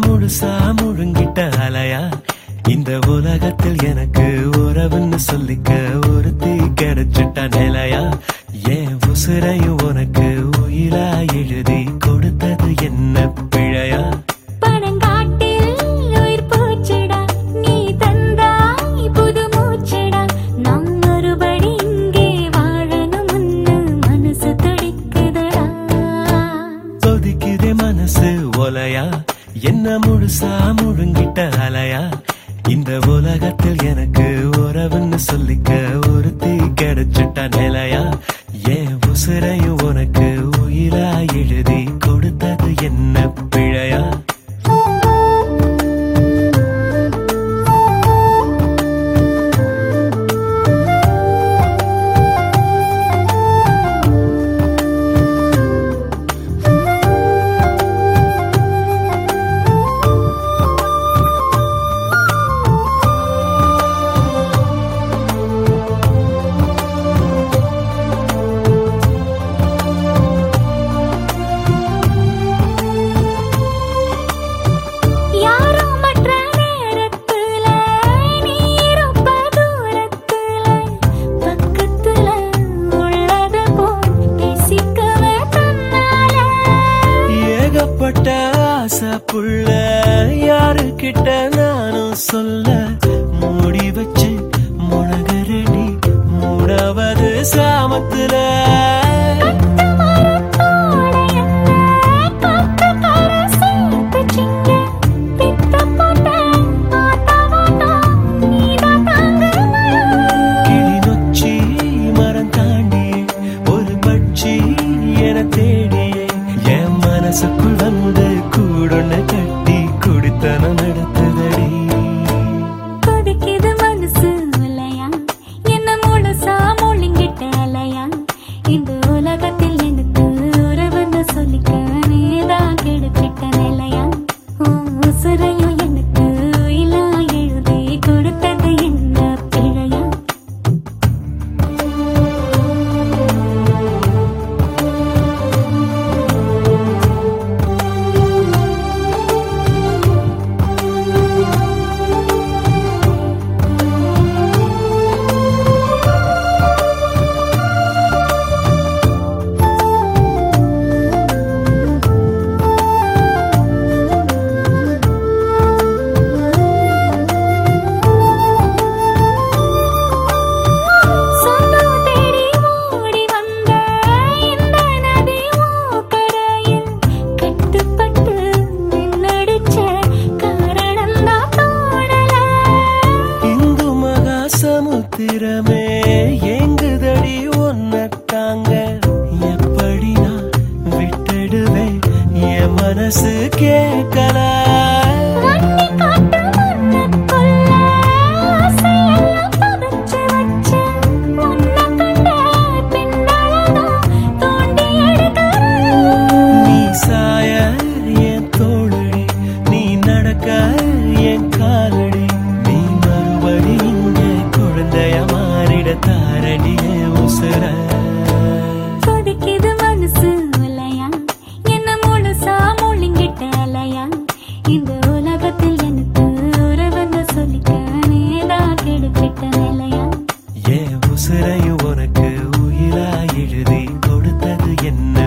முழுசா முழுங்கிட்ட அலையா இந்த உலகத்தில் எனக்கு உறவுன்னு சொல்லிக்க ஒருத்தி கிடைச்சிட்ட நிலையா ஏன் உசுரையும் உனக்கு உயிரா எழுதி கொடுத்தது என்ன பிழையா பனங்காட்டில் உயிர் போச்சுடா நீ தந்தாய் புது மூச்சுடா நாம் மறுபடி இங்கே வாழணும் முன்னு மனசு துடிக்குதடா கொதிக்குதே மனசு ஒலையா என்ன முழுசா முழுங்கிட்ட அலையா இந்த உலகத்தில் எனக்கு உறவுன்னு சொல்லிக்க ஒருத்தி கிடைச்சிட்ட நிலையா ஏன் உசுரையும் உனக்கு உயிரா எழுதி கொடுத்தது என்ன பிழையா யாரோ மற்ற நேரத்துல நீ இருப்ப தூரத்துல பக்கத்துல உள்ளத போல் பேசிக்கவே தன்னால ஏகப்பட்ட ஆசை புள்ள யாருக்கிட்ட நானும் சொல்ல மூடி வச்சு முனகரடி மூடவது சாமத்துல கிளி நொச்சி மரம் தாண்டி ஒரு பட்சி என தேடியே என் மனசுக்குள் வந்து கூடொன்னு கட்டி குடித்தனம் நடத்துதடி உலகத்தில் எனக்கு உறவுன்னு சொல்லிக்க நீதான் கெடுக்கிட்ட நிலையா உன் உசுரையும் எனக்கு உயிலா எழுதி கொடுத்தது என்ன பிழையா சொந்தம் தேடி ஓடி வந்த இந்த நதி ஓக்கரையில் கட்டுப்பட்டு நின்னடிச்ச காரணம்தான் தோணல இந்து மகா சமுத்திரமே எங்குதடி ஒன்ன தாங்க எப்படி நான் விட்டுடுவேன் என் மனசு கேட்கல வன்னி காட்டு மண்ணுக்குள்ள ஆசையெல்லாம் புதைச்சு வச்ச உன்னை கண்ட பின்னழதான் தோண்டி எடுக்கிறேன் நீ சாய என் தோழடி நீ நடக்க என் காலடி நீ மறுபடி இங்க குழந்தைய மாறிட தாரடிய உசுர கொதிக்குது மனசு உலையா என்ன முழுசா முழுங்கிட்ட அலையா இந்த உலகத்தில் எனக்கு உறவுன்னு சொல்லிக்க நீதான் கெடுக்கிட்ட நிலையா என் உசுரையும் உனக்கு உயிரா எழுதி கொடுத்தது என்ன